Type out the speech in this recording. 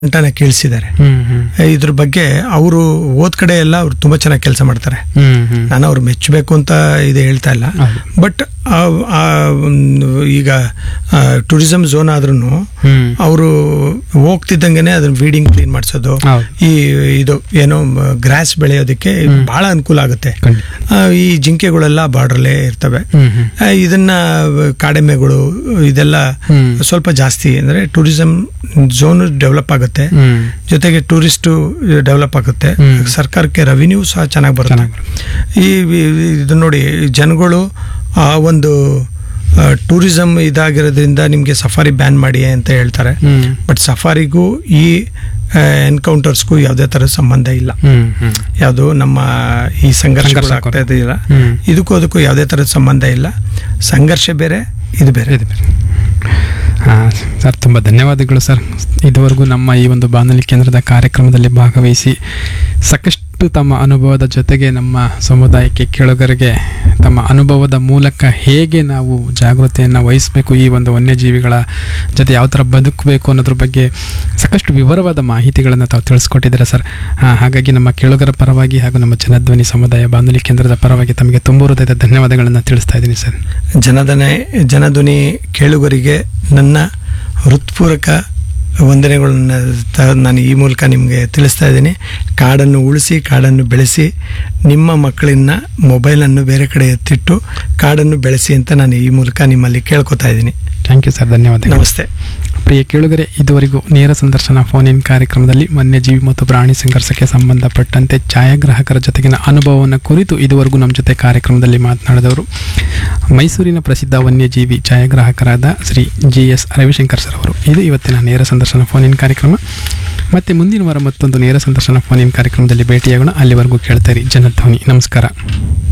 ಅಂತಾನೆ ಕೇಳಿಸಿದ್ದಾರೆ ಹ್ಮ್ ಹ್ಮ್ ಇದ್ರ ಬಗ್ಗೆ ಅವರು ಓದ್ ಕಡೆ ಎಲ್ಲ ಅವ್ರು ತುಂಬಾ ಚೆನ್ನಾಗಿ ಕೆಲಸ ಮಾಡ್ತಾರೆ ಹ್ಮ್ ಹ್ಮ್ ನಾನು ಅವ್ರು ಮೆಚ್ಚಬೇಕು ಅಂತ ಇದು ಹೇಳ್ತಾ ಇಲ್ಲ ಹೌದು. ಬಟ್ ಈಗ ಟೂರಿಸಂ ಝೋನ್ ಆದ್ರೂ ಹ್ಮ್ ಅವರು ಹೋಗ್ತಿದ್ದಂಗೆನೆ ಅದನ್ನ ವೀಡಿಂಗ್ ಕ್ಲೀನ್ ಮಾಡಿಸೋದು ಹೌದು. ಈ ಇದು ಏನೋ ಗ್ರಾಸ್ ಬೆಳೆಯೋದಕ್ಕೆ ಬಹಳ ಅನುಕೂಲ ಆಗುತ್ತೆ ಖಂಡಿತ. ಆ, ಈ ಜಿಂಕೆಗಳೆಲ್ಲ ಬಾರ್ಡ್ರಲ್ಲೇ ಇರ್ತವೆ ಹ್ಮ್ ಹ್ಮ್ ಆ, ಇದನ್ನ ಕಾಡೆಮ್ಮೆಗಳು ಇದೆಲ್ಲ ಹ್ಮ್. ಸ್ವಲ್ಪ ಜಾಸ್ತಿ ಅಂದ್ರೆ ಟೂರಿಸಂ ಝೋನ್ ಡೆವಲಪ್ ಆಗುತ್ತೆ ಹ್ಮ್ ಜೊತೆಗೆ ಟೂರಿಸ್ಟ್ ಡೆವಲಪ್ ಆಗುತ್ತೆ ಹ್ಮ್. ಸರ್ಕಾರಕ್ಕೆ ರೆವಿನ್ಯೂ ಸಹ ಚೆನ್ನಾಗಿ ಬರುತ್ತೆ ಚೆನ್ನಾಗ್ ಈ ಈ- ಇದು ನೋಡಿ ಜನಗಳು ಆ ಒಂದು ಟೂರಿಸಂ ಇದಾಗಿರೋದ್ರಿಂದ ನಿಮಗೆ ಸಫಾರಿ ಬ್ಯಾನ್ ಮಾಡಿ ಅಂತ ಹೇಳ್ತಾರೆ ಹ್ಮ್ ಬಟ್ ಸಫಾರಿಗೂ ಈ ಎನ್ಕೌಂಟರ್ಸ್ಗೂ ಯಾವುದೇ ಥರದ ಸಂಬಂಧ ಇಲ್ಲ ಹ್ಮ್ ಹ್ಮ್ ಯಾವುದು ನಮ್ಮ ಈ ಸಂಘರ್ಷ ಸಂಘರ್ಷ ಆಗ್ತಾ ಇದೆಯಲ್ಲ ಹ್ಮ್. ಇದಕ್ಕೂ ಅದಕ್ಕೂ ಯಾವುದೇ ಥರದ ಸಂಬಂಧ ಇಲ್ಲ ಸಂಘರ್ಷ ಬೇರೆ ಇದು ಬೇರೆ ಇದೆ ಬೇರೆ. ಹಾ ಸರ್ ತುಂಬ ಧನ್ಯವಾದಗಳು ಸರ್ ಇದುವರೆಗೂ ನಮ್ಮ ಈ ಒಂದು ಬಾನುಲಿ ಕೇಂದ್ರದ ಕಾರ್ಯಕ್ರಮದಲ್ಲಿ ಭಾಗವಹಿಸಿ ಸಾಕಷ್ಟು ತಮ್ಮ ಅನುಭವದ ಜೊತೆಗೆ ನಮ್ಮ ಸಮುದಾಯಕ್ಕೆ ಕೇಳುಗರಿಗೆ ತಮ್ಮ ಅನುಭವದ ಮೂಲಕ ಹೇಗೆ ನಾವು ಜಾಗೃತಿಯನ್ನು ವಹಿಸಬೇಕು ಈ ಒಂದು ವನ್ಯಜೀವಿಗಳ ಜೊತೆ ಯಾವ ಥರ ಬದುಕಬೇಕು ಅನ್ನೋದ್ರ ಬಗ್ಗೆ ಸಾಕಷ್ಟು ವಿವರವಾದ ಮಾಹಿತಿಗಳನ್ನು ತಾವು ತಿಳಿಸ್ಕೊಟ್ಟಿದ್ದಾರೆ ಸರ್ ಆ, ಹಾಗಾಗಿ ನಮ್ಮ ಕೇಳುಗರ ಪರವಾಗಿ ಹಾಗೂ ನಮ್ಮ ಜನಧ್ವನಿ ಸಮುದಾಯ ಬಾನುಲಿ ಕೇಂದ್ರದ ಪರವಾಗಿ ತಮಗೆ ತುಂಬ ಹೃದಯದ ಧನ್ಯವಾದಗಳನ್ನು ತಿಳಿಸ್ತಾ ಇದ್ದೀನಿ ಸರ್ ಜನದನೆ ಜನಧ್ವನಿ ಕೇಳುಗರಿಗೆ ನನ್ನ ಹೃತ್ಪೂರ್ವಕ ವಂದನೆಗಳನ್ನ ತ- ನಾನು ಈ ಮೂಲಕ ನಿಮಗೆ ತಿಳಿಸ್ತಾ ಇದ್ದೀನಿ ಕಾಡನ್ನು ಉಳಿಸಿ ಕಾಡನ್ನು ಬೆಳೆಸಿ ನಿಮ್ಮ ಮಕ್ಕಳನ್ನ ಮೊಬೈಲನ್ನು ಬೇರೆ ಕಡೆ ಎತ್ತಿಟ್ಟು ಕಾಡನ್ನು ಬೆಳೆಸಿ ಅಂತ ನಾನು ಈ ಮೂಲಕ ನಿಮ್ಮಲ್ಲಿ ಕೇಳ್ಕೊತಾ ಇದ್ದೀನಿ ಥ್ಯಾಂಕ್ ಯು ಸರ್ ಧನ್ಯವಾದಗಳು ನಮಸ್ತೆ ಪ್ರಿಯ ಕೇಳುಗರೆ ಇದುವರೆಗೂ ನೇರ ಸಂದರ್ಶನ ಫೋನ್ ಇನ್ ಕಾರ್ಯಕ್ರಮದಲ್ಲಿ ವನ್ಯಜೀವಿ ಮತ್ತು ಪ್ರಾಣಿ ಸಂಘರ್ಷಕ್ಕೆ ಸಂಬಂಧಪಟ್ಟಂತೆ ಛಾಯಾಗ್ರಾಹಕರ ಜೊತೆಗಿನ ಅನುಭವವನ್ನು ಕುರಿತು ಇದುವರೆಗೂ ನಮ್ಮ ಜೊತೆ ಕಾರ್ಯಕ್ರಮದಲ್ಲಿ ಮಾತನಾಡಿದವರು ಮೈಸೂರಿನ ಪ್ರಸಿದ್ಧ ವನ್ಯಜೀವಿ ಛಾಯಾಗ್ರಾಹಕರಾದ Shri G S Ravishankar sir ಅವರು ಇದು ಇವತ್ತಿನ ನೇರ ಸಂದರ್ಶನ ಫೋನ್ ಇನ್ ಕಾರ್ಯಕ್ರಮ ಮತ್ತೆ ಮುಂದಿನ ವಾರ ಮತ್ತೊಂದು ನೇರ ಸಂದರ್ಶನ ಫೋನ್ ಇನ್ ಕಾರ್ಯಕ್ರಮದಲ್ಲಿ ಭೇಟಿಯಾಗೋಣ ಅಲ್ಲಿವರೆಗೂ ಕೇಳ್ತಾರೆ ಜನಧ್ವನಿ ನಮಸ್ಕಾರ